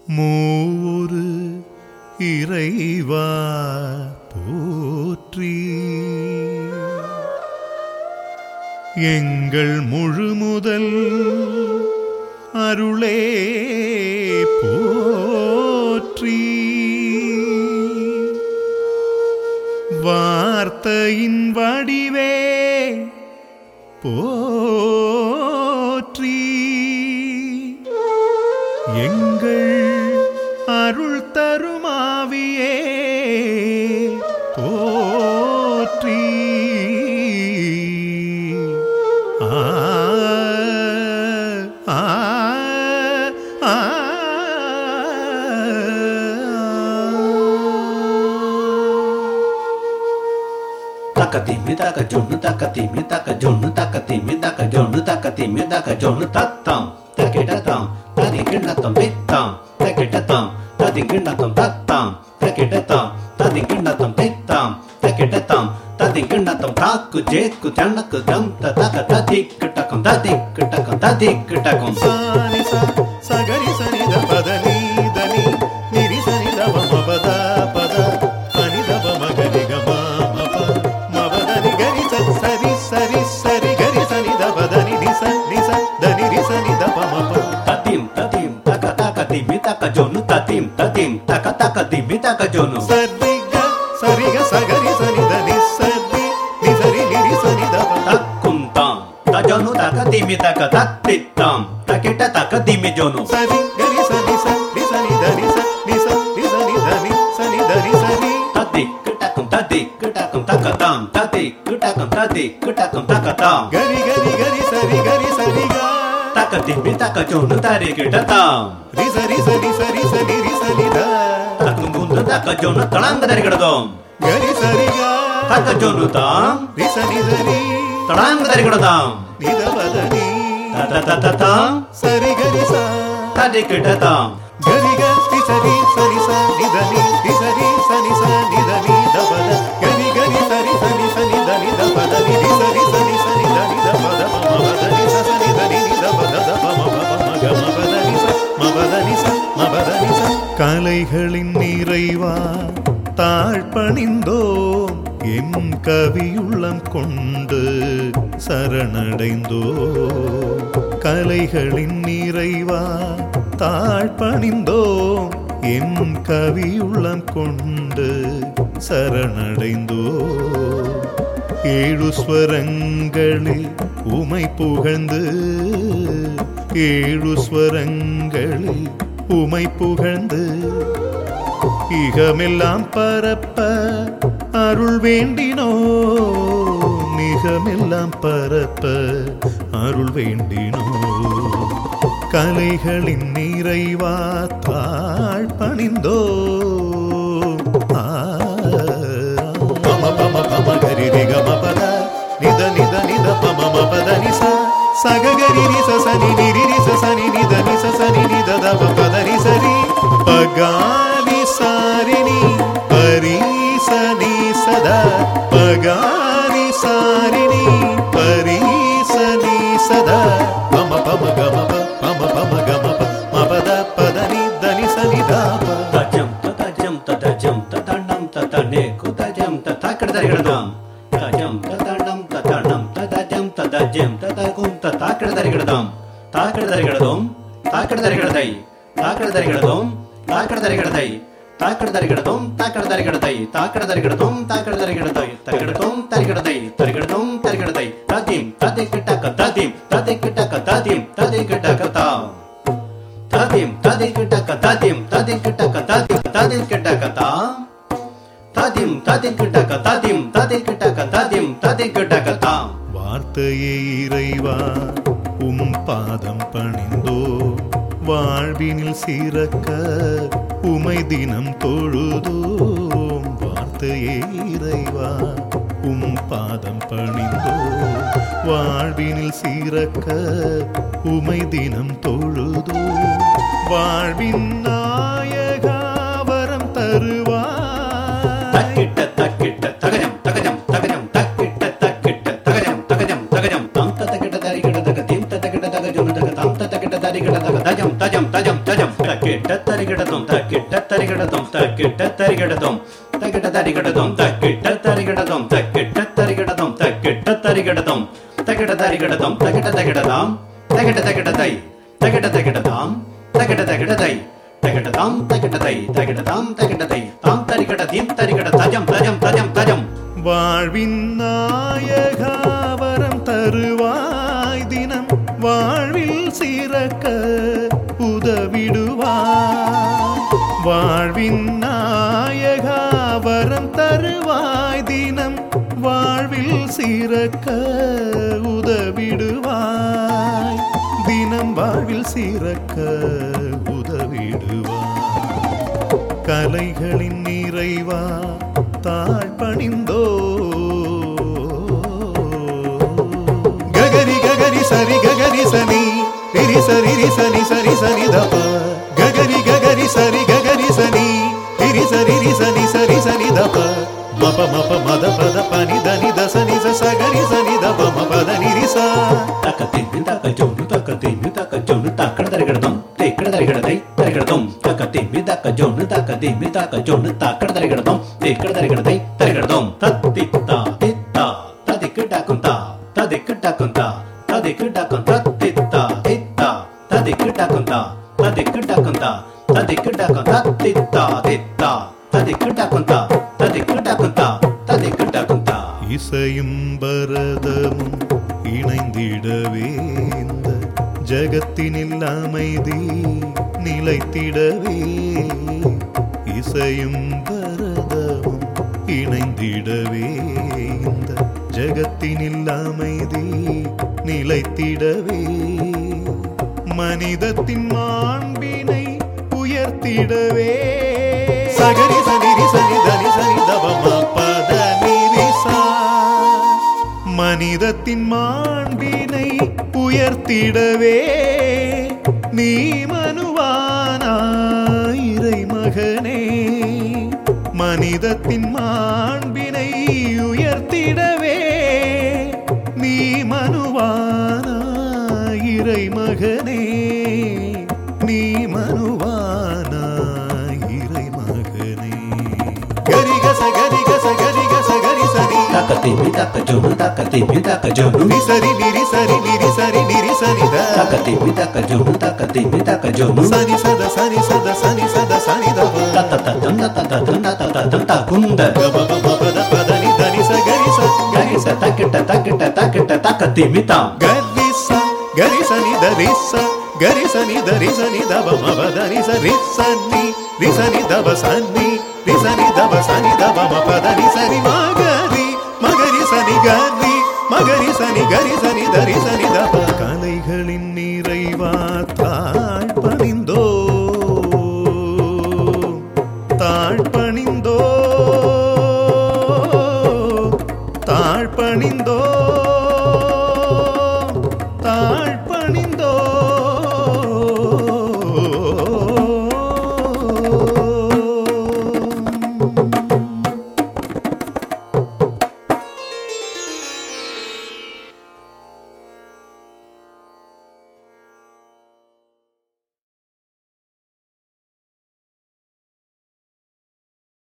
மூரு இறைவா போற்றி எங்கள் முழு முதல் அருளே போற்றி வார்த்தையின் வடிவே போற்றி எங்கள் அருள் தருமாவியே போற்றி ஆ ஆ ஆ Takatimi taka jonu takatimi taka jonu takatimi taka jonu takatimi taka jonu tatam takitatam tadikinatam pitam takitatam tadikinatam tatam takitatam tadikinatam pitam takitatam tadikinatam taku jeku tanaku dam tataka tadikitakum tadikitakum tadikitakum సాని స సగరి సని the పద నీ దని నిరి సని the మ పద పద పని ద ప మ గరి గ మ మ ప మ పద ని గరి స సరి సరి సరి గరి సని ద పద ని ని స ని స ద ని రి సని ద ప మ ప tatim tatim taka taka timi taka jonu tatim tatim taka taka timi taka jonu సరి గ సరి గ సగరి సని ద ని సరి ని సరి ని రి సని ద ప takuntam tajonu taka timi taka tatitam takita taka timi jonu సరి గరి సని స ని సని ద ని స ని స ని సని ద ని సని ద ని సరి tadik kitakum tadik kitakum takatam tadik kitakum tadik kitakum takatam గరి గరి గరి సరి గరి సరి గ taka timi taka jonu tari kitatam రి సరి సరి సరి సరి రి సని ద takum bundu taka jonu talang dari kidatom గరి సరిగా taka jonu tam రి సని సరి talang dari kidatam నిద వదని tata tata tam సరి గరి స tadik kitatam గరి గ రి సరి సరి స నిదని రి సరి సని స నిదని ద పద గరి గరి సరి సని సని దని ద పద ని రి సరి సని సని దని ద పద మ మ పద ని స సని దని ని ద పద ద ప మ ప ప మ గ మ పద ని స మ పద ని ச ம பத நி ச கலைகளின் நிறைவா தாழ்பணிந்தோம் எம் கவியுள்ளம் கொண்டு சரணடைந்தோ கலைகளின் நிறைவா தாழ்பணிந்தோம் எம் கவியுள்ளம் கொண்டு சரணடைந்தோ ஏழு ஸ்வரங்களில் உமை புகழ்ந்து ஏழு ஸ்வரங்களில் உமை புகழ்ந்து இகமெல்லாம் பரப்ப அருள் வேண்டினோ மிகமெல்லாம் பரப்ப அருள் வேண்டினோ கலைகளின் நிறைவா தாழ் பணிந்தோ ஆ, பம பம பம கரி ரி க ம பத நித நித நித பம ம பத நி ச சக கரி ரி ச ச நி நி ரி ரி ச ச நி நித நி ச ச நி நித த ப பத நி ச ரி பகானி சாரிணி பரி ச நி சத பகானி சாரிணி பரி ச நி சத பம பம க ம ப பம பம க ம ப ம பத பத நி த நி ச நி த ப tajam tatajam tatajam tatanam tatane kutajam tatakar dari kidatam tajam tatanam tatanam tatajam tatajam tatakum tatakar dari kidatam takar dari kidatom takar dari kidadai takar dari kidatom takar dari kidadai takar dari kidatom takar dari kidadai takar dari kidatom takar dari kidadai takiratom tarikidadai tarikiratom tarikidadai tadim tadikitaka tadim tadikitaka tadim tadikitaka tam tadim tadikitaka tadim tadikitaka tadim tadikitaka tam tadim tadikitaka tadim tadikitaka tadim tadikitaka tam வார்த்தையே இறைவா உம் பாதம் பணிந்தோ வாழ்வினில் சிறக்க உமை தினம் தொழுதோம் வார்த்தையே இறைவா உம் பாதம் பணிந்தோ வாழ்வினில் சிறக்க உமை தினம் தொழுதோ வாழ்வின் நாயகா வரம் தருவாய் தக்கிட்ட தக்கிட்ட தகஜம் தகஜம் தகஜம் தக்கிட்ட தக்கிட்ட தகஜம் தகஜம் தகஜம் தம் தக்கிட்ட தரிகிட தக திம் தக்கிட்ட தகஜம் தக தம் தக்கிட்ட தரிகிட தக தஜம் தஜம் தஜம் தஜம் தக்கிட்ட தரிகிட தக்கிட்ட தரிகிடதும் தக்கிட்ட தரிகிடதும் தக்கிட்ட தரிகிடதும் தக்கிட்ட தரிகிடதும் தக்கிட்ட தரிகிடதும் தக்கிட்ட தரிகிடதும் தக்கிட்ட தகிடதாம் தக்கிட்ட தகிடதை தக்கிட்ட தகிடதாம் தக்கிட்ட தகிடதை தகிடதாம் தகிடதை தகிடதாம் தகிடதை தாம் தரிகிட தீம் தரிகிட தஜம் தஜம் தஜம் தஜம் வாழ்வின் நாயகாவரம் தருவாய் தினம் வாழ்வில் சிறக்க உதவிடுவாய் வாழ்வின் நாயகாவரம் தருவாய் தினம் வாழ்வில் சிறக்க உதவிடுவாய் தினம் வாழ்வில் சிறக்க உதவிடுவாய் கலைகளின் நிறைவா தாழ்பணிந்தோ ககரி ககரி சரி ககரி சனி ரிரி சரி ரி சனி சரி சனி தப ககரி ககரி சரி ககரி சனி ரிரி சரி ரி சனி சரி சனி தப மப மப மத பத பனி தனி தசனி சகரி சனி தப மபத நிரிசா தக்கத்தின் தக்க ஜோனு தக்கத்தின் தக்க ஜோனு தக்கட தரிகிடதும் தேக்கட தரிகிடதை தரிகிடதும் தக்கத்தின் தக்க ஜோனு தக்கத்தின் தக்க ஜோனு தக்கட தரிகிடதும் தேக்கட தரிகிடதை தரிகிடதும் தத்தித்தா தித்தா ததிக்கு டக்குந்தா ததிக்கு டக்குந்தா ததிக்கு டக்கும் தத்தித்தா தித்தா ததிக்கு டக்குந்தா ததிக்கு டக்குந்தா ததிக்கு டக்கும் தத்தித்தா தித்தா ததிக்கு டக்குந்தா ததிக்கு டக்குந்தா ததிக்கு டக்குந்தா இசையும் பரதமும் இணைந்திடவே இந்த ஜகத்தினில் அமைதி நிலைத்திடவே இசையும் பரதமும் இணைந்திடவே இந்த ஜகத்தினில் அமைதி நிலைத்திடவே மனிதத்தின் மாண்பினை உயர்த்திடவே சகரி சனிரி சனி தனி சனி தவம பத நிரிசா மனிதத்தின் மாண்பினை உயர்த்திடவே நீ மனுவானாயிரை மகனே மனிதத்தின் மாண்பினை உயர்த்திடவே நீ மனுவானாயிரை மகனே நீ மனுவானாயிரை மகனே கரிகச கரிகச கரிகச கரி சரி தக்கத்தின் தக்க ஜோனு தக்கத்தின் தக்க ஜோனு ನಿ ಸರಿ ನಿರಿ ಸರಿ ನಿರಿ ಸರಿ ನಿರಿ ಸನಿ ದ தக்கத்தின் தக்க ஜோனு தக்கத்தின் தக்க ஜோனு ಸನಿ ಸದ ಸನಿ ಸದ ಸನಿ ಸದ ಸನಿ ದ ಪ. தத்தத்தம் தத்தத்தம் தத்தத்தம் தகுந்த ಗ ಮ ಪ ಮ ಪದ ಪದ ನಿ ದ ನಿ ಸ ಗರಿ ಸ கரிச தக்கிட்ட தக்கிட்ட தக்கிட்ட தக்கத்தி மிதாம் ಗರಿ ಸ ಗರಿ ಸ ನಿ ದ ರಿ ಸ ಗರಿ ಸ ನಿ ದ ರಿ ಸ ನಿ ದ ಬ ಮ ಪ ದ ನಿ ಸ ರಿ ಸ ನಿ ರಿ ಸ ನಿ ದ ಬ ಸ ನಿ ರಿ ಸ ನಿ ದ ಬ ಸ ನಿ ದ ಬ ಮ ಪ ದ ನಿ ಸ ರಿ ಮ ಗರಿ ಮ ಗರಿ ಸ ನಿ ಗರಿ மகரி சனி கரி சனி தரி சனி தப கலைகளின் நிறைவா தாழ்பணிந்தோ தாழ்பணிந்தோ தாழ்பணிந்தோ